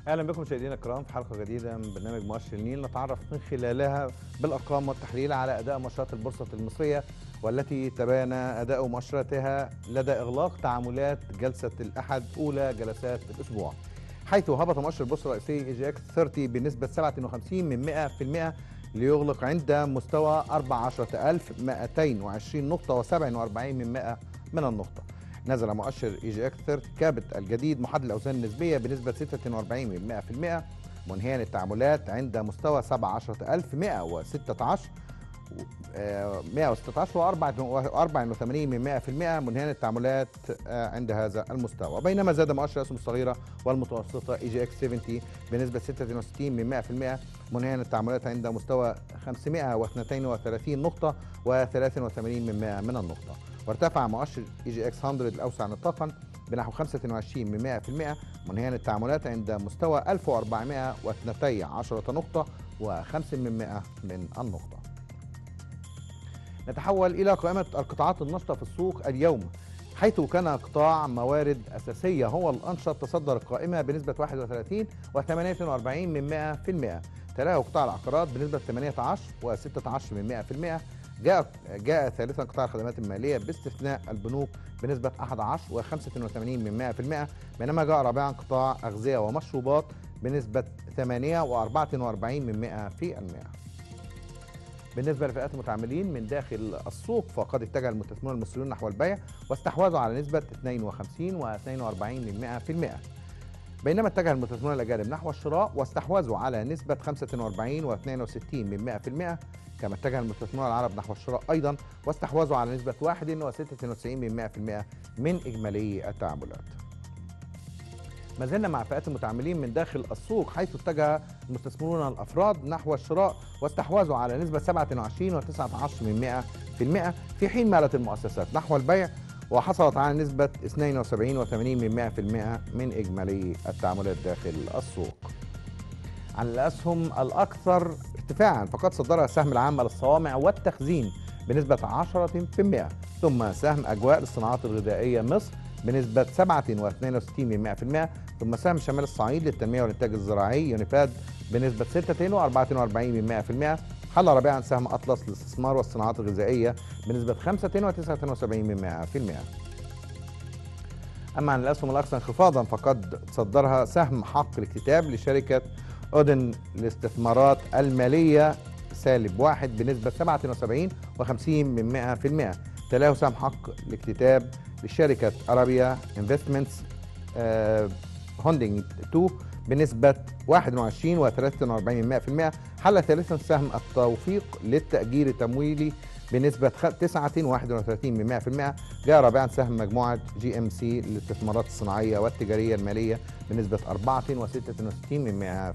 اهلا بكم مشاهدينا الكرام في حلقه جديده من برنامج مؤشر النيل نتعرف من خلالها بالارقام والتحليل على اداء مؤشرات البورصه المصريه والتي تبين اداء مؤشراتها لدى اغلاق تعاملات جلسه الاحد اولى جلسات الاسبوع حيث هبط مؤشر البورصه الرئيسي اي جي اكس 30 بنسبه 57 من 100% ليغلق عند مستوى 14220 نقطه و47 من 100 من النقطه نزل مؤشر اي جي اكس 30 كابت الجديد محدد الاوزان النسبيه بنسبه 46 من 100% منهيا التعاملات عند مستوى 17116 116 و 84 من 100% منهيا التعاملات عند هذا المستوى بينما زاد مؤشر الاسهم الصغيره والمتوسطه اي جي اكس 70 بنسبه 66 من 100% منهيا التعاملات عند مستوى 532 نقطه و83 من 100 من النقطه وارتفع مؤشر اي جي اكس 100 الاوسع نطاقا بنحو 25 من 100% منهيا التعاملات عند مستوى 1412 نقطه و5 من 100 من النقطه نتحول إلى قائمة القطاعات النشطة في السوق اليوم حيث كان قطاع موارد أساسية هو الأنشط تصدر القائمة بنسبة 31 و48 من 100% تلاه قطاع العقارات بنسبة 18 و16 من 100% جاء جاء ثالثا قطاع الخدمات المالية باستثناء البنوك بنسبة 11 و85 من 100% بينما جاء رابعا قطاع أغذية ومشروبات بنسبة 8 و44 من 100%. بالنسبة لفئات المتعاملين من داخل السوق فقد اتجه المستثمرون المصريون نحو البيع واستحوذوا على نسبة 52 و42 من 100% بينما اتجه المستثمرون الأجانب نحو الشراء واستحوذوا على نسبة 45 و62 من 100% كما اتجه المستثمرون العرب نحو الشراء أيضا واستحوذوا على نسبة 1 و96 من 100% من إجمالي التعاملات ما زلنا مع فئات المتعاملين من داخل السوق حيث اتجه المستثمرون الافراد نحو الشراء واستحوذوا على نسبه 27 و19 من 100% في حين مالت المؤسسات نحو البيع وحصلت على نسبة 72 و80 من 100% من إجمالي التعاملات داخل السوق. عن الأسهم الأكثر ارتفاعا فقد صدرها سهم العامة للصوامع والتخزين بنسبة 10% ثم سهم أجواء للصناعات الغذائية مصر بنسبة 67 من 100% ثم سهم شمال الصعيد للتنمية والإنتاج الزراعي يونيفاد بنسبة 46 من 100% حل رابعا سهم أطلس للاستثمار والصناعات الغذائية بنسبة 75 من 100% أما عن الأسهم الأكثر انخفاضا فقد تصدرها سهم حق الاكتتاب لشركة أودن للاستثمارات المالية سالب واحد بنسبة 77 و50 من 100% تلاه سهم حق الاكتتاب لشركة أرابيا انفستمنتس هوندنج 2 بنسبة 21 و43 حل ثالثا سهم التوفيق للتأجير التمويلي بنسبة 9 31 من 100% جاء رابعا سهم مجموعة جي ام سي للاستثمارات الصناعية والتجارية المالية بنسبة 4 و66 من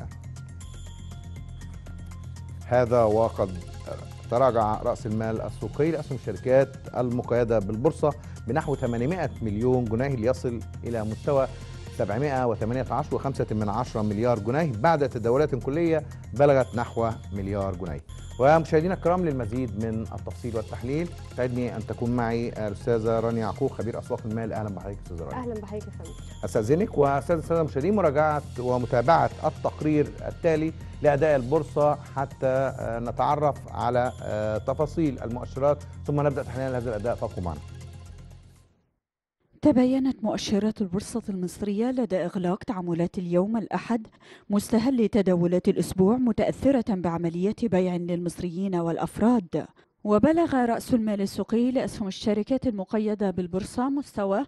100% هذا وقد تراجع رأس المال السوقي لأسهم الشركات المقيدة بالبورصة بنحو 800 مليون جنيه ليصل إلى مستوى 718.5 من عشرة مليار جنيه بعد تداولات كلية بلغت نحو مليار جنيه ومشاهدينا الكرام للمزيد من التفصيل والتحليل سعدني ان تكون معي الاستاذه رانيا يعقوب خبير اسواق المال اهلا بحضرتك استاذه رانيا اهلا بحضرتك يا فندم استاذنك واستاذ الساده المشاهدين مراجعه ومتابعه التقرير التالي لاداء البورصه حتى نتعرف على تفاصيل المؤشرات ثم نبدا تحليل هذا الاداء فابقوا معنا تبينت مؤشرات البورصة المصرية لدى إغلاق تعاملات اليوم الأحد مستهل تداولات الأسبوع متأثرة بعملية بيع للمصريين والأفراد وبلغ رأس المال السوقي لأسهم الشركات المقيدة بالبورصة مستوى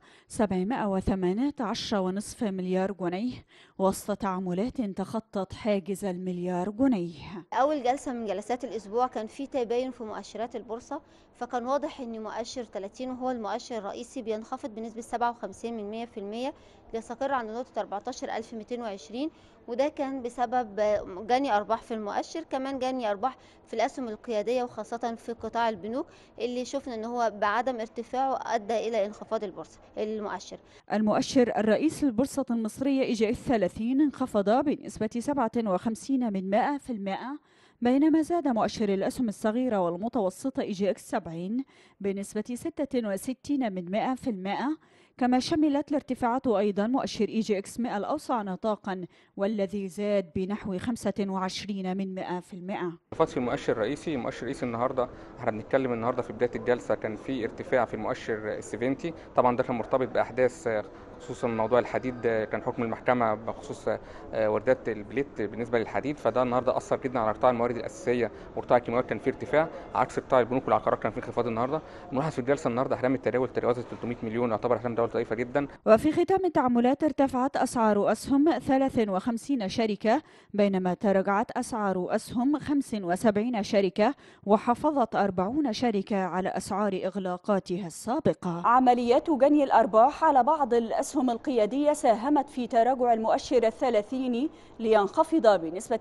718.5 مليار جنيه وسط تعاملات تخطت حاجز المليار جنيه اول جلسه من جلسات الاسبوع كان في تباين في مؤشرات البورصه فكان واضح ان مؤشر 30 وهو المؤشر الرئيسي بينخفض بنسبه 57 من 100% ليستقر عند نقطه 14220 وده كان بسبب جني ارباح في المؤشر كمان جني ارباح في الاسهم القياديه وخاصه في قطاع البنوك اللي شفنا ان هو بعدم ارتفاعه ادى الى انخفاض البورصه المؤشر المؤشر الرئيسي للبورصة المصرية إي جي 30 انخفض بنسبة 57 من 100% بينما زاد مؤشر الأسهم الصغيرة والمتوسطة إي جي إكس 70 بنسبة 66 من 100% كما شملت الارتفاعات أيضا مؤشر إي جي إكس 100 الأوسع نطاقا والذي زاد بنحو 25 من 100 في المئة انخفاض في المؤشر الرئيسي المؤشر الرئيسي النهارده احنا بنتكلم النهارده في بدايه الجلسه كان في ارتفاع في المؤشر ال 70 طبعا ده كان مرتبط باحداث خصوصا موضوع الحديد كان حكم المحكمه بخصوص واردات البليت بالنسبه للحديد فده النهارده اثر جدا على قطاع الموارد الاساسيه وقطاع الكيماويات كان فيه ارتفاع عكس قطاع البنوك والعقارات كان فيه انخفاض النهارده الملاحظ في الجلسه النهارده احلام التداول تجاوزت 300 مليون يعتبر احلام دوله ضعيفه جدا وفي ختام التعاملات ارتفعت أسعار أسهم 53 شركة بينما تراجعت أسعار أسهم 75 شركة وحافظت 40 شركة على أسعار إغلاقاتها السابقة عمليات جني الأرباح على بعض الأسهم القيادية ساهمت في تراجع المؤشر الثلاثيني لينخفض بنسبة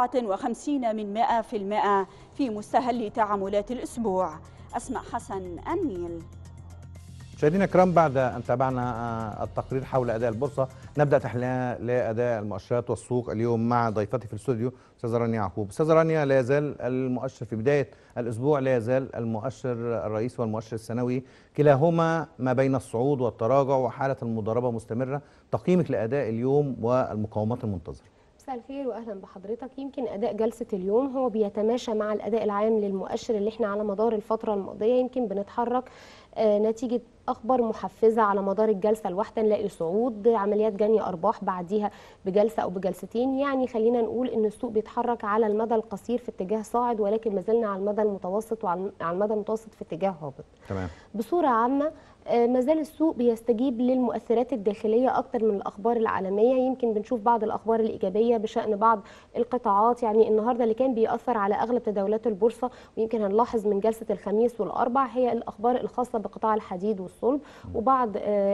57 من 100 في المئة في مستهل تعاملات الأسبوع أسماء حسن النيل مشاهدينا الكرام بعد ان تابعنا التقرير حول اداء البورصه نبدا تحليلنا لاداء المؤشرات والسوق اليوم مع ضيفتي في الاستوديو استاذه رانيا يعقوب استاذه رانيا لا يزال المؤشر في بدايه الاسبوع لا يزال المؤشر الرئيسي والمؤشر السنوي كلاهما ما بين الصعود والتراجع وحاله المضاربه مستمره تقييمك لاداء اليوم والمقاومات المنتظره مساء الخير واهلا بحضرتك يمكن اداء جلسه اليوم هو بيتماشى مع الاداء العام للمؤشر اللي احنا على مدار الفتره الماضيه يمكن بنتحرك آه نتيجه اخبار محفزه على مدار الجلسه الواحده نلاقي صعود عمليات جني ارباح بعديها بجلسه او بجلستين يعني خلينا نقول ان السوق بيتحرك على المدى القصير في اتجاه صاعد ولكن ما زلنا على المدى المتوسط وعلى المدى المتوسط في اتجاه هابط تمام بصوره عامه ما زال السوق بيستجيب للمؤثرات الداخليه اكتر من الاخبار العالميه يمكن بنشوف بعض الاخبار الايجابيه بشان بعض القطاعات يعني النهارده اللي كان بيأثر على اغلب تداولات البورصه ويمكن هنلاحظ من جلسه الخميس والاربع هي الاخبار الخاصه بقطاع الحديد والصلب وبعض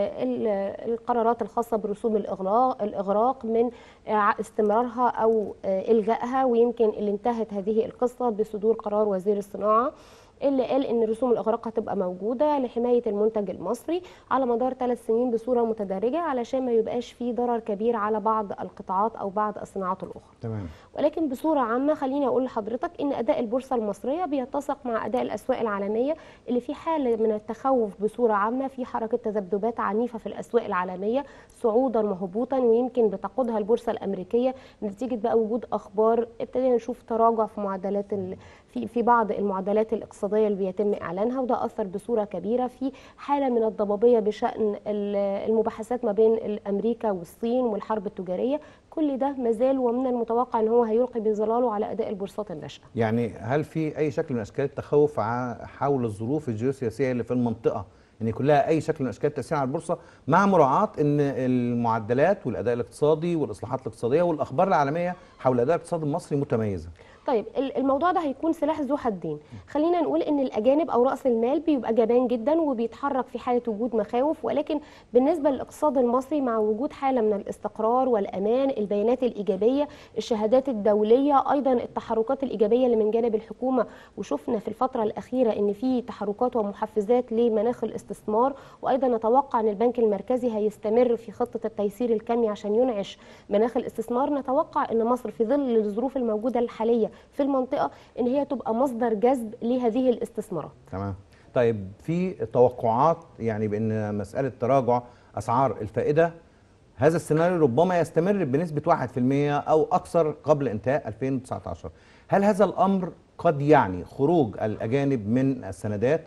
القرارات الخاصه برسوم الاغراق الاغراق من استمرارها او الغائها ويمكن اللي انتهت هذه القصه بصدور قرار وزير الصناعه اللي قال ان رسوم الاغراق هتبقى موجوده لحمايه المنتج المصري على مدار ثلاث سنين بصوره متدرجه علشان ما يبقاش في ضرر كبير على بعض القطاعات او بعض الصناعات الاخرى. تمام. ولكن بصوره عامه خليني اقول لحضرتك ان اداء البورصه المصريه بيتسق مع اداء الاسواق العالميه اللي في حاله من التخوف بصوره عامه في حركه تذبذبات عنيفه في الاسواق العالميه صعودا وهبوطا ويمكن بتقودها البورصه الامريكيه نتيجه بقى وجود اخبار ابتدينا نشوف تراجع في معدلات في في بعض المعدلات الاقتصاديه اللي بيتم اعلانها وده اثر بصوره كبيره في حاله من الضبابيه بشان المباحثات ما بين امريكا والصين والحرب التجاريه كل ده مازال ومن المتوقع ان هو هيلقي بظلاله على اداء البورصات الناشئه. يعني هل في اي شكل من اشكال التخوف حول الظروف الجيوسياسيه اللي في المنطقه ان يكون لها اي شكل من اشكال التاثير على البورصه مع مراعاه ان المعدلات والاداء الاقتصادي والاصلاحات الاقتصاديه والاخبار العالميه حول الاداء الاقتصادي المصري متميزه. طيب الموضوع ده هيكون سلاح ذو حدين خلينا نقول ان الاجانب او راس المال بيبقى جبان جدا وبيتحرك في حاله وجود مخاوف ولكن بالنسبه للاقتصاد المصري مع وجود حاله من الاستقرار والامان البيانات الايجابيه الشهادات الدوليه ايضا التحركات الايجابيه اللي من جانب الحكومه وشفنا في الفتره الاخيره ان في تحركات ومحفزات لمناخ الاستثمار وايضا نتوقع ان البنك المركزي هيستمر في خطه التيسير الكمي عشان ينعش مناخ الاستثمار نتوقع ان مصر في ظل الظروف الموجوده الحاليه في المنطقه ان هي تبقى مصدر جذب لهذه الاستثمارات. تمام. طيب في توقعات يعني بان مساله تراجع اسعار الفائده هذا السيناريو ربما يستمر بنسبه 1% او اكثر قبل انتهاء 2019. هل هذا الامر قد يعني خروج الاجانب من السندات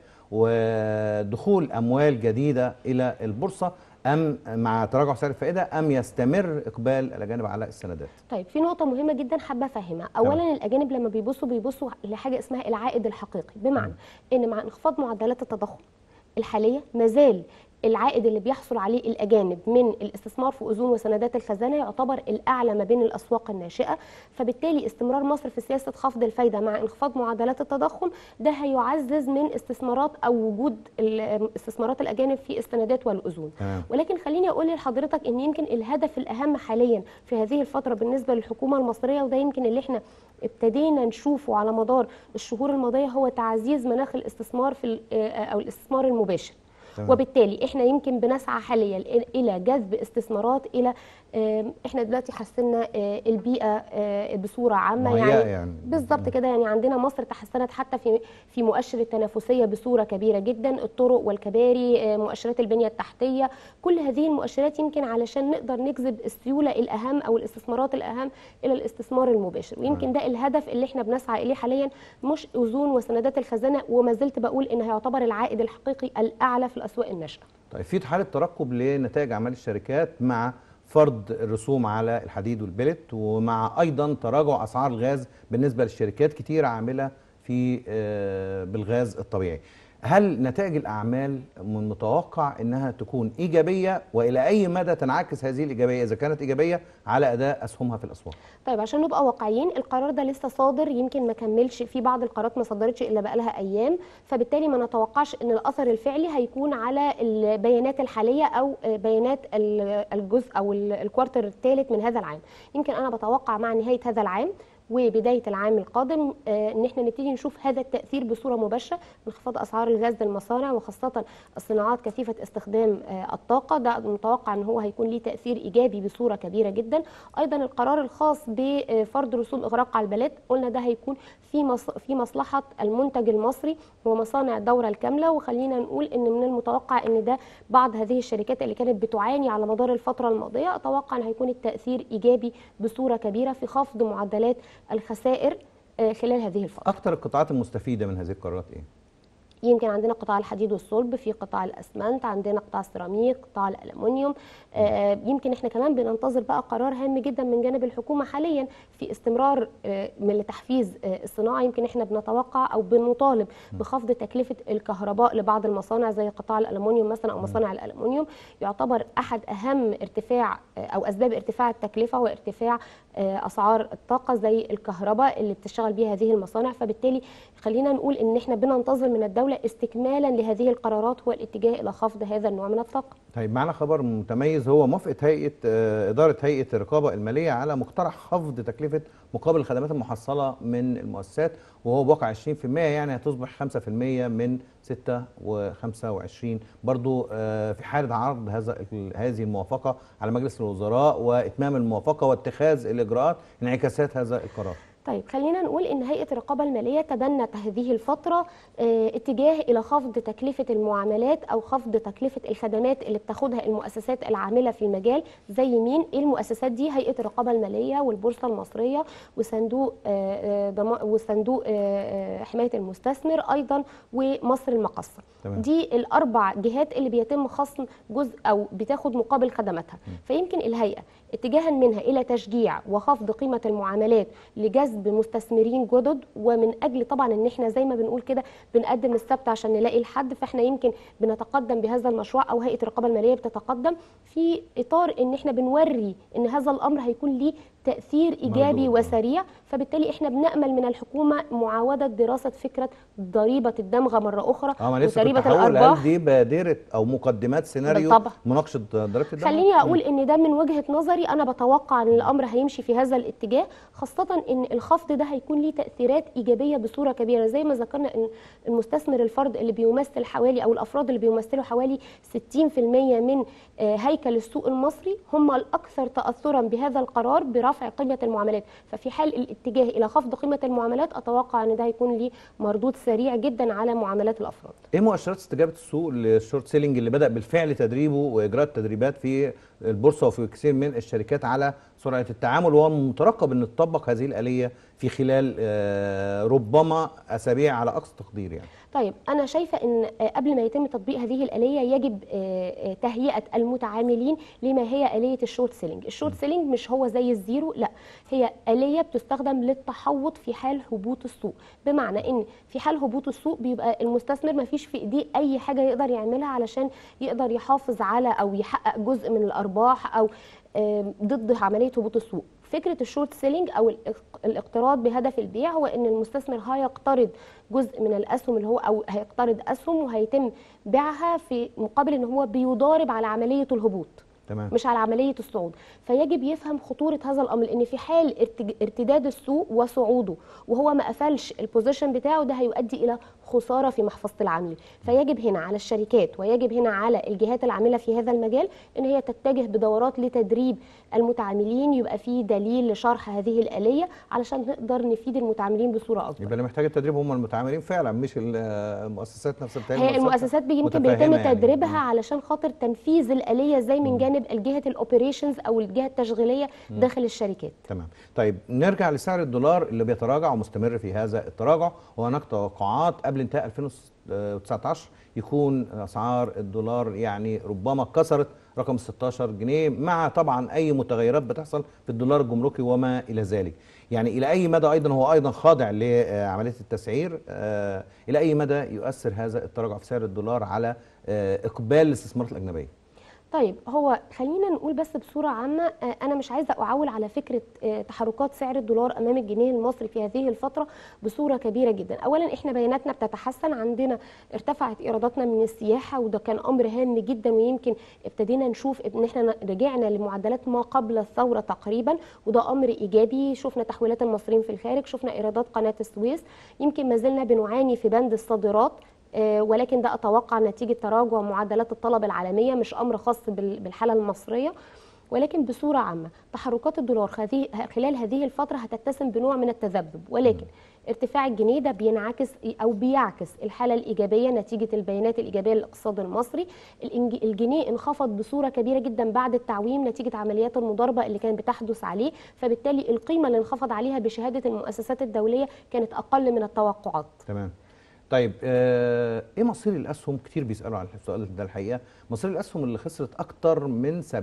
ودخول اموال جديده الى البورصه ام مع تراجع سعر الفائده ام يستمر اقبال الاجانب على السندات طيب في نقطه مهمه جدا حابه افهمها اولا طبعا. الاجانب لما بيبصوا بيبصوا لحاجه اسمها العائد الحقيقي بمعنى ان مع انخفاض معدلات التضخم الحاليه مازال العائد اللي بيحصل عليه الاجانب من الاستثمار في اذون وسندات الخزانه يعتبر الاعلى ما بين الاسواق الناشئه فبالتالي استمرار مصر في سياسه خفض الفايده مع انخفاض معدلات التضخم ده هيعزز من استثمارات او وجود استثمارات الاجانب في السندات والاذون ولكن خليني اقول لحضرتك ان يمكن الهدف الاهم حاليا في هذه الفتره بالنسبه للحكومه المصريه وده يمكن اللي احنا ابتدينا نشوفه على مدار الشهور الماضيه هو تعزيز مناخ الاستثمار في او الاستثمار المباشر تمام. وبالتالي احنا يمكن بنسعى حاليا إلى- الى جذب استثمارات الى آم، احنا دلوقتي حسنا آه، البيئه آه، بصوره عامه مهيئة يعني يعني. بالظبط كده يعني عندنا مصر تحسنت حتى في في مؤشر التنافسيه بصوره كبيره جدا الطرق والكباري آه، مؤشرات البنيه التحتيه كل هذه المؤشرات يمكن علشان نقدر نجذب السيوله الاهم او الاستثمارات الاهم الى الاستثمار المباشر ويمكن ده الهدف اللي احنا بنسعى اليه حاليا مش اذون وسندات الخزانه وما زلت بقول ان هيعتبر العائد الحقيقي الاعلى في الاسواق الناشئه طيب في حاله ترقب لنتائج اعمال الشركات مع فرض الرسوم على الحديد والبلت ومع ايضا تراجع اسعار الغاز بالنسبه للشركات كتير عامله في آه، بالغاز الطبيعي هل نتائج الاعمال من المتوقع انها تكون ايجابيه والى اي مدى تنعكس هذه الايجابيه اذا كانت ايجابيه على اداء اسهمها في الاسواق طيب عشان نبقى واقعيين القرار ده لسه صادر يمكن ما كملش في بعض القرارات ما صدرتش الا بقالها ايام فبالتالي ما نتوقعش ان الاثر الفعلي هيكون على البيانات الحاليه او بيانات ال- الجزء او ال- الكوارتر الثالث من هذا العام يمكن انا بتوقع مع نهايه هذا العام وبدايه العام القادم آه، ان احنا نبتدي نشوف هذا التاثير بصوره مباشره انخفاض اسعار الغاز للمصانع وخاصه الصناعات كثيفه استخدام آه، الطاقه ده متوقع ان هو هيكون ليه تاثير ايجابي بصوره كبيره جدا ايضا القرار الخاص بفرض رسوم اغراق على البلاد قلنا ده هيكون في مص... في مصلحه المنتج المصري ومصانع الدوره الكامله وخلينا نقول ان من المتوقع ان ده بعض هذه الشركات اللي كانت بتعاني على مدار الفتره الماضيه اتوقع ان هيكون التاثير ايجابي بصوره كبيره في خفض معدلات الخسائر آه، خلال هذه الفتره اكثر القطاعات المستفيده من هذه القرارات ايه يمكن عندنا قطاع الحديد والصلب في قطاع الاسمنت عندنا قطاع السيراميك قطاع الالومنيوم آه، يمكن احنا كمان بننتظر بقى قرار هام جدا من جانب الحكومه حاليا في استمرار آه، من تحفيز آه، الصناعه يمكن احنا بنتوقع او بنطالب بخفض تكلفه الكهرباء لبعض المصانع زي قطاع الالومنيوم مثلا او مصانع الالومنيوم يعتبر احد اهم ارتفاع آه، او اسباب ارتفاع التكلفه هو ارتفاع آه، اسعار الطاقه زي الكهرباء اللي بتشتغل بيها هذه المصانع فبالتالي خلينا نقول ان احنا بننتظر من الدوله استكمالا لهذه القرارات هو الاتجاه الى خفض هذا النوع من الطاقه طيب معنا خبر متميز هو موافقه هيئه آه، اداره هيئه الرقابه الماليه على مقترح خفض تكلفه مقابل الخدمات المحصله من المؤسسات وهو بواقع 20% يعني هتصبح 5% من 6 و25 برضو آه، في حاله عرض هذا ال- هذه الموافقه على مجلس الوزراء واتمام الموافقه واتخاذ الاجراءات انعكاسات هذا القرار طيب خلينا نقول ان هيئه الرقابه الماليه تبنت هذه الفتره آه، اتجاه الى خفض تكلفه المعاملات او خفض تكلفه الخدمات اللي بتاخدها المؤسسات العامله في المجال زي مين ايه المؤسسات دي هيئه الرقابه الماليه والبورصه المصريه وصندوق آه، آه، ضما- وصندوق آه، آه، حمايه المستثمر ايضا ومصر المقصه تمام. دي الاربع جهات اللي بيتم خصم جزء او بتاخد مقابل خدماتها فيمكن الهيئه اتجاها منها الى تشجيع وخفض قيمه المعاملات لجذب مستثمرين جدد ومن اجل طبعا ان احنا زي ما بنقول كده بنقدم السبت عشان نلاقي الحد فاحنا يمكن بنتقدم بهذا المشروع او هيئه الرقابه الماليه بتتقدم في اطار ان احنا بنوري ان هذا الامر هيكون ليه تاثير ايجابي مردود. وسريع فبالتالي احنا بنامل من الحكومه معاوده دراسه فكره ضريبه الدمغه مره اخرى اه ما لسه كنت وضريبه هقول الارباح هل دي بادره او مقدمات سيناريو بالطبع. مناقشه ضريبه الدم خليني اقول ان ده من وجهه نظري انا بتوقع ان الامر هيمشي في هذا الاتجاه خاصه ان الخفض ده هيكون ليه تاثيرات ايجابيه بصوره كبيره زي ما ذكرنا ان المستثمر الفرد اللي بيمثل حوالي او الافراد اللي بيمثلوا حوالي 60% من آه، هيكل السوق المصري هم الاكثر تاثرا بهذا القرار برفع قيمه المعاملات ففي حال الاتجاه الى خفض قيمه المعاملات اتوقع ان ده هيكون ليه مردود سريع جدا على معاملات الافراد ايه مؤشرات استجابه السوق للشورت سيلينج اللي بدا بالفعل تدريبه واجراء التدريبات في البورصه وفي كثير من الشركات على سرعه التعامل ومترقب ان تطبق هذه الاليه في خلال آه، ربما اسابيع على اقصى تقدير يعني طيب انا شايفه ان آه، قبل ما يتم تطبيق هذه الاليه يجب آه، آه، تهيئه المتعاملين لما هي اليه الشورت سيلينج الشورت سيلينج مش هو زي الزيرو لا هي اليه بتستخدم للتحوط في حال هبوط السوق بمعنى ان في حال هبوط السوق بيبقى المستثمر ما فيش في ايديه اي حاجه يقدر يعملها علشان يقدر يحافظ على او يحقق جزء من الارباح او آم، ضد عمليه هبوط السوق فكره الشورت سيلينج او الاق- الاقتراض بهدف البيع هو ان المستثمر هيقترض جزء من الاسهم اللي هو او هيقترض اسهم وهيتم بيعها في مقابل ان هو بيضارب على عمليه الهبوط تمام مش على عمليه الصعود فيجب يفهم خطوره هذا الامر لان في حال ارتج- ارتداد السوق وصعوده وهو ما قفلش البوزيشن بتاعه ده هيؤدي الى خساره في محفظه العميل فيجب هنا على الشركات ويجب هنا على الجهات العامله في هذا المجال ان هي تتجه بدورات لتدريب المتعاملين يبقى في دليل لشرح هذه الاليه علشان نقدر نفيد المتعاملين بصوره اكبر يبقى اللي محتاج التدريب هم المتعاملين فعلا مش ال- المؤسسات نفسها بتاعت هي المؤسسات بي- يمكن بيتم متفهمة يعني. تدريبها مم. علشان خاطر تنفيذ الاليه ازاي من جانب الجهه الاوبريشنز او الجهه التشغيليه داخل الشركات تمام طيب نرجع لسعر الدولار اللي بيتراجع ومستمر في هذا التراجع وهناك توقعات قبل انتهاء 2019 يكون اسعار الدولار يعني ربما كسرت رقم 16 جنيه مع طبعا اي متغيرات بتحصل في الدولار الجمركي وما الى ذلك يعني الى اي مدى ايضا هو ايضا خاضع لعمليه التسعير آه، الى اي مدى يؤثر هذا التراجع في سعر الدولار على آه، اقبال الاستثمارات الاجنبيه طيب هو خلينا نقول بس بصوره عامه آه، انا مش عايزه اعول على فكره آه، تحركات سعر الدولار امام الجنيه المصري في هذه الفتره بصوره كبيره جدا اولا احنا بياناتنا بتتحسن عندنا ارتفعت ايراداتنا من السياحه وده كان امر هام جدا ويمكن ابتدينا نشوف ان احنا رجعنا لمعدلات ما قبل الثوره تقريبا وده امر ايجابي شفنا تحويلات المصريين في الخارج شفنا ايرادات قناه السويس يمكن ما زلنا بنعاني في بند الصادرات آه، ولكن ده اتوقع نتيجه تراجع معدلات الطلب العالميه مش امر خاص بال- بالحاله المصريه ولكن بصوره عامه تحركات الدولار خذي- خلال هذه الفتره هتتسم بنوع من التذبذب ولكن ارتفاع الجنيه ده بينعكس او بيعكس الحاله الايجابيه نتيجه البيانات الايجابيه للاقتصاد المصري الإنج- الجنيه انخفض بصوره كبيره جدا بعد التعويم نتيجه عمليات المضاربه اللي كانت بتحدث عليه فبالتالي القيمه اللي انخفض عليها بشهاده المؤسسات الدوليه كانت اقل من التوقعات تمام طيب آه ايه مصير الاسهم كتير بيسالوا على السؤال ده الحقيقه مصير الاسهم اللي خسرت اكتر من 70%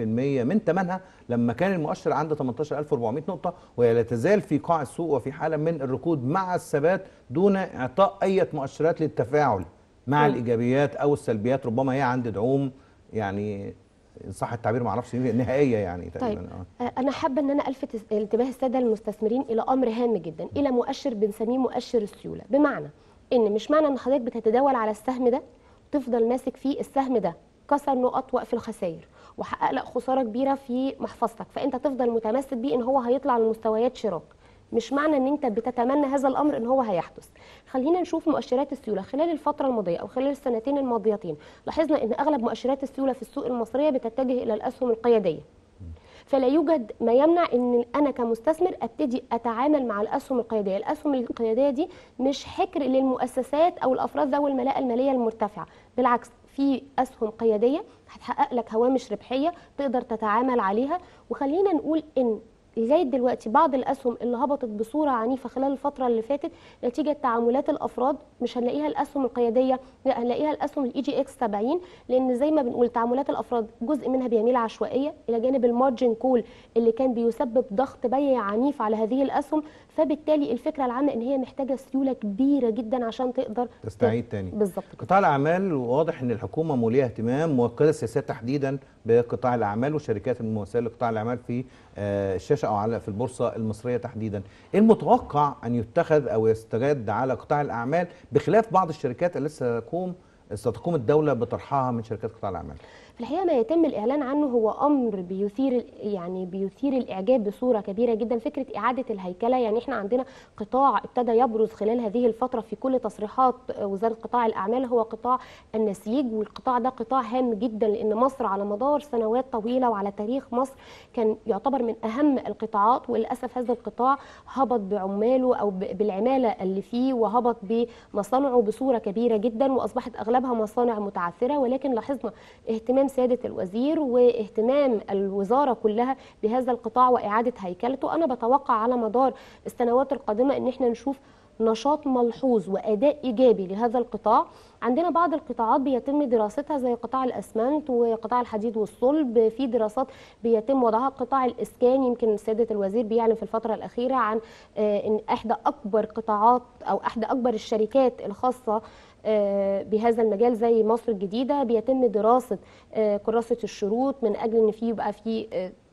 من ثمنها لما كان المؤشر عند 18400 نقطه وهي لا تزال في قاع السوق وفي حاله من الركود مع الثبات دون اعطاء اي مؤشرات للتفاعل مع مم. الايجابيات او السلبيات ربما هي عند دعوم يعني إن صح التعبير ما اعرفش نهائيه يعني تقريبا آه. آه، انا حابه ان انا الفت انتباه الساده المستثمرين الى امر هام جدا الى مؤشر بنسميه مؤشر السيوله بمعنى ان مش معنى ان حضرتك بتتداول على السهم ده تفضل ماسك فيه السهم ده كسر نقط وقف الخسائر وحقق لك خساره كبيره في محفظتك فانت تفضل متمسك بيه ان هو هيطلع لمستويات شراك مش معنى ان انت بتتمنى هذا الامر ان هو هيحدث خلينا نشوف مؤشرات السيوله خلال الفتره الماضيه او خلال السنتين الماضيتين لاحظنا ان اغلب مؤشرات السيوله في السوق المصريه بتتجه الى الاسهم القياديه فلا يوجد ما يمنع ان انا كمستثمر ابتدي اتعامل مع الاسهم القياديه، الاسهم القياديه دي مش حكر للمؤسسات او الافراد ذوي الملاءه الماليه المرتفعه، بالعكس في اسهم قياديه هتحقق لك هوامش ربحيه تقدر تتعامل عليها وخلينا نقول ان لغايه دلوقتي بعض الاسهم اللي هبطت بصوره عنيفه خلال الفتره اللي فاتت نتيجه تعاملات الافراد مش هنلاقيها الاسهم القياديه لا هنلاقيها الاسهم الاي جي اكس 70 لان زي ما بنقول تعاملات الافراد جزء منها بيميل عشوائيه الى جانب المارجن كول اللي كان بيسبب ضغط بيع عنيف على هذه الاسهم فبالتالي الفكره العامه ان هي محتاجه سيوله كبيره جدا عشان تقدر تستعيد تاني بالظبط كده. قطاع الاعمال واضح ان الحكومه موليه اهتمام موكله السياسات تحديدا بقطاع الاعمال والشركات الممثله لقطاع الاعمال في آه، الشاشه او على في البورصه المصريه تحديدا ايه المتوقع ان يتخذ او يستجد على قطاع الاعمال بخلاف بعض الشركات التي ستقوم ستقوم الدوله بطرحها من شركات قطاع الاعمال في الحقيقه ما يتم الاعلان عنه هو امر بيثير يعني بيثير الاعجاب بصوره كبيره جدا فكره اعاده الهيكله يعني احنا عندنا قطاع ابتدى يبرز خلال هذه الفتره في كل تصريحات وزاره قطاع الاعمال هو قطاع النسيج والقطاع ده قطاع هام جدا لان مصر على مدار سنوات طويله وعلى تاريخ مصر كان يعتبر من اهم القطاعات وللاسف هذا القطاع هبط بعماله او ب- بالعماله اللي فيه وهبط بمصانعه بصوره كبيره جدا واصبحت اغلبها مصانع متعثره ولكن لاحظنا اهتمام سياده الوزير واهتمام الوزاره كلها بهذا القطاع واعاده هيكلته انا بتوقع على مدار السنوات القادمه ان احنا نشوف نشاط ملحوظ واداء ايجابي لهذا القطاع عندنا بعض القطاعات بيتم دراستها زي قطاع الاسمنت وقطاع الحديد والصلب في دراسات بيتم وضعها قطاع الاسكان يمكن سياده الوزير بيعلن في الفتره الاخيره عن آه، ان احدى اكبر قطاعات او احدى اكبر الشركات الخاصه آه، بهذا المجال زي مصر الجديده بيتم دراسه آه، كراسه الشروط من اجل ان في يبقى في آه،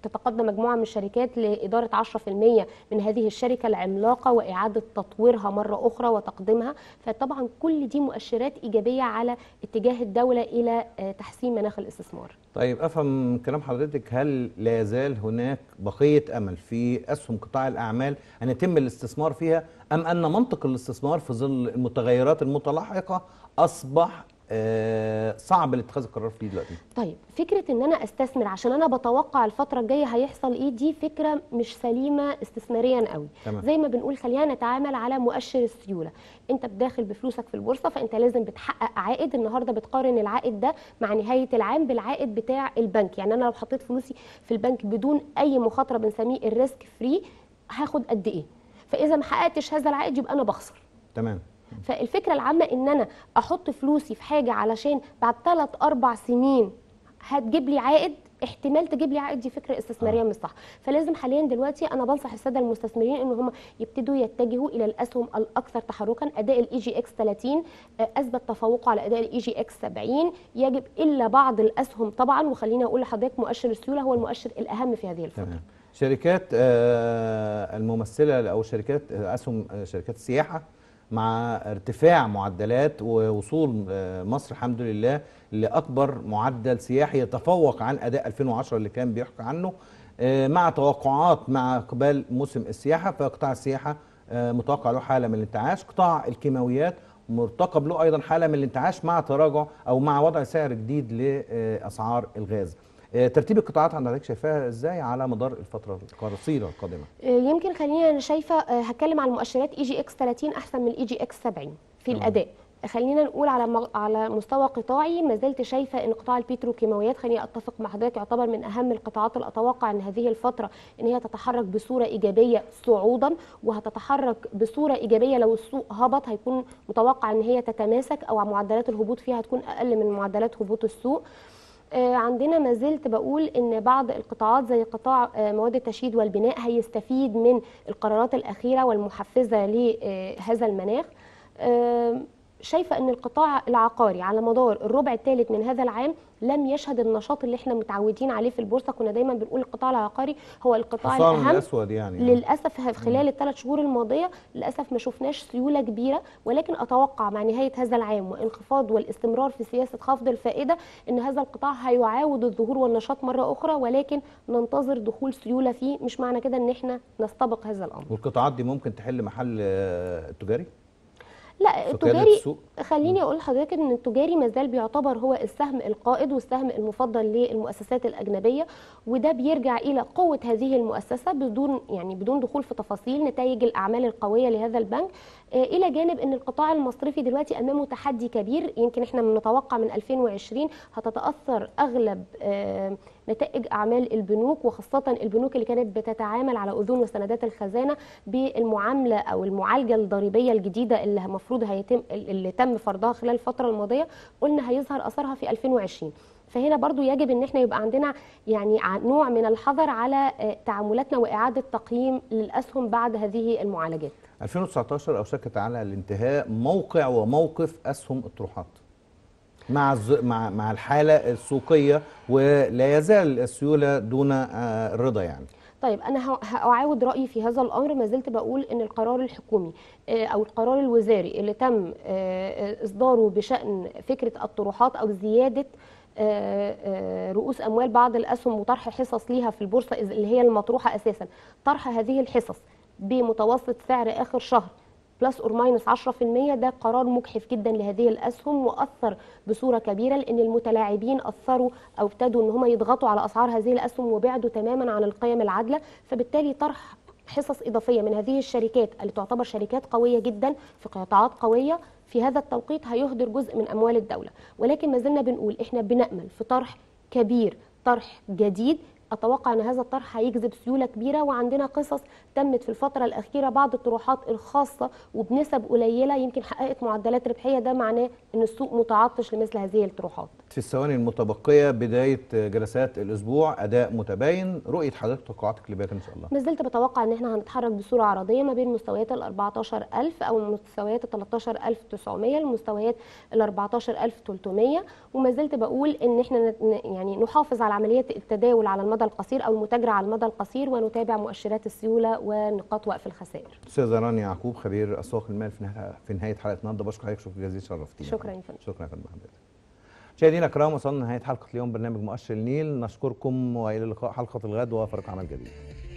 تتقدم مجموعه من الشركات لاداره 10% من هذه الشركه العملاقه واعاده تطويرها مره اخرى وتقديمها فطبعا كل دي مؤشرات ايجابيه على اتجاه الدوله الى آه، تحسين مناخ الاستثمار طيب افهم من كلام حضرتك هل لا يزال هناك بقيه امل في اسهم قطاع الاعمال ان يتم الاستثمار فيها ام ان منطق الاستثمار في ظل المتغيرات المتلاحقه اصبح آه، صعب لاتخاذ القرار فيه دلوقتي طيب فكره ان انا استثمر عشان انا بتوقع الفتره الجايه هيحصل ايه دي فكره مش سليمه استثماريا قوي تمام. زي ما بنقول خلينا نتعامل على مؤشر السيوله انت بداخل بفلوسك في البورصه فانت لازم بتحقق عائد النهارده بتقارن العائد ده مع نهايه العام بالعائد بتاع البنك يعني انا لو حطيت فلوسي في البنك بدون اي مخاطره بنسميه الريسك فري هاخد قد ايه فاذا ما حققتش هذا العائد يبقى انا بخسر تمام فالفكره العامه ان انا احط فلوسي في حاجه علشان بعد 3 4 سنين هتجيب لي عائد احتمال تجيب لي عائد دي فكره استثماريه مش صح فلازم حاليا دلوقتي انا بنصح الساده المستثمرين ان هم يبتدوا يتجهوا الى الاسهم الاكثر تحركا اداء الاي جي اكس 30 آه، اثبت تفوقه على اداء الاي جي اكس 70 يجب الا بعض الاسهم طبعا وخليني اقول لحضرتك مؤشر السيوله هو المؤشر الاهم في هذه الفتره تمام شركات آه، الممثله او شركات آه، اسهم آه، شركات السياحه مع ارتفاع معدلات ووصول آه، مصر الحمد لله لاكبر معدل سياحي يتفوق عن اداء 2010 اللي كان بيحكى عنه آه، مع توقعات مع اقبال موسم السياحه فقطاع السياحه آه، متوقع له حاله من الانتعاش قطاع الكيماويات مرتقب له ايضا حاله من الانتعاش مع تراجع او مع وضع سعر جديد لاسعار الغاز آه، ترتيب القطاعات عند حضرتك شايفاها ازاي على مدار الفتره القصيره القادمه آه، يمكن خليني انا شايفه آه، هتكلم على المؤشرات اي جي اكس 30 احسن من الاي جي اكس 70 في تمام. الاداء خلينا نقول على مغ... على مستوى قطاعي ما زلت شايفه ان قطاع البتروكيماويات خليني اتفق مع حضرتك يعتبر من اهم القطاعات اللي اتوقع ان هذه الفتره ان هي تتحرك بصوره ايجابيه صعودا وهتتحرك بصوره ايجابيه لو السوق هبط هيكون متوقع ان هي تتماسك او معدلات الهبوط فيها هتكون اقل من معدلات هبوط السوق آه، عندنا ما زلت بقول ان بعض القطاعات زي قطاع آه، مواد التشييد والبناء هيستفيد من القرارات الاخيره والمحفزه لهذا المناخ آه، شايفه ان القطاع العقاري على مدار الربع الثالث من هذا العام لم يشهد النشاط اللي احنا متعودين عليه في البورصه كنا دايما بنقول القطاع العقاري هو القطاع حصان الاهم الاسود يعني للاسف في خلال الثلاث شهور الماضيه للاسف ما شفناش سيوله كبيره ولكن اتوقع مع نهايه هذا العام وانخفاض والاستمرار في سياسه خفض الفائده ان هذا القطاع هيعاود الظهور والنشاط مره اخرى ولكن ننتظر دخول سيوله فيه مش معنى كده ان احنا نستبق هذا الامر والقطاعات دي ممكن تحل محل آه، التجاري لا في قيادة التجاري السوق خليني اقول لحضرتك ان التجاري مازال بيعتبر هو السهم القائد والسهم المفضل للمؤسسات الاجنبيه وده بيرجع الى قوه هذه المؤسسه بدون يعني بدون دخول في تفاصيل نتائج الاعمال القويه لهذا البنك آه، الى جانب ان القطاع المصرفي دلوقتي امامه تحدي كبير يمكن احنا بنتوقع من 2020 هتتاثر اغلب آه، نتائج اعمال البنوك وخاصه البنوك اللي كانت بتتعامل على اذون وسندات الخزانه بالمعامله او المعالجه الضريبيه الجديده اللي المفروض هيتم اللي تم فرضها خلال الفتره الماضيه قلنا هيظهر اثرها في 2020 فهنا برضو يجب ان احنا يبقى عندنا يعني ع- نوع من الحذر على آه، تعاملاتنا واعاده تقييم للاسهم بعد هذه المعالجات 2019 اوشكت على الانتهاء موقع وموقف اسهم الطروحات مع الز... مع مع الحاله السوقيه ولا يزال السيوله دون آه، الرضا يعني طيب انا ه- هاعاود رايي في هذا الامر ما زلت بقول ان القرار الحكومي آه، او القرار الوزاري اللي تم آه، آه، اصداره بشان فكره الطروحات او زياده آه، آه، رؤوس اموال بعض الاسهم وطرح حصص ليها في البورصه إذ- اللي هي المطروحه اساسا طرح هذه الحصص بمتوسط سعر اخر شهر بلس اور ماينس 10% ده قرار مجحف جدا لهذه الاسهم واثر بصوره كبيره لان المتلاعبين اثروا او ابتدوا ان هم يضغطوا على اسعار هذه الاسهم وبعدوا تماما عن القيم العادله فبالتالي طرح حصص اضافيه من هذه الشركات اللي تعتبر شركات قويه جدا في قطاعات قويه في هذا التوقيت هيهدر جزء من اموال الدوله ولكن ما زلنا بنقول احنا بنامل في طرح كبير طرح جديد اتوقع ان هذا الطرح هيجذب سيوله كبيره وعندنا قصص تمت في الفتره الاخيره بعض الطروحات الخاصه وبنسب قليله يمكن حققت معدلات ربحيه ده معناه ان السوق متعطش لمثل هذه الطروحات في الثواني المتبقيه بدايه جلسات الاسبوع اداء متباين رؤيه حضرتك توقعاتك لباقي ان شاء الله ما زلت بتوقع ان احنا هنتحرك بصوره عرضيه ما بين مستويات ال 14000 او مستويات ال 13900 لمستويات ال 14300 وما زلت بقول ان احنا نت- ن- يعني نحافظ على عمليه التداول على المدى القصير او المتاجره على المدى القصير ونتابع مؤشرات السيوله ونقاط وقف الخسائر استاذه رانيا يعقوب خبير اسواق المال في نهايه في نهايه حلقه النهارده بشكر حضرتك شكرا جزيلا شرفتينا شكرا يا فندم شكرا يا فندم حضرتك مشاهدينا الكرام وصلنا نهايه حلقه اليوم برنامج مؤشر النيل نشكركم والى اللقاء حلقه الغد وفرق عمل جديد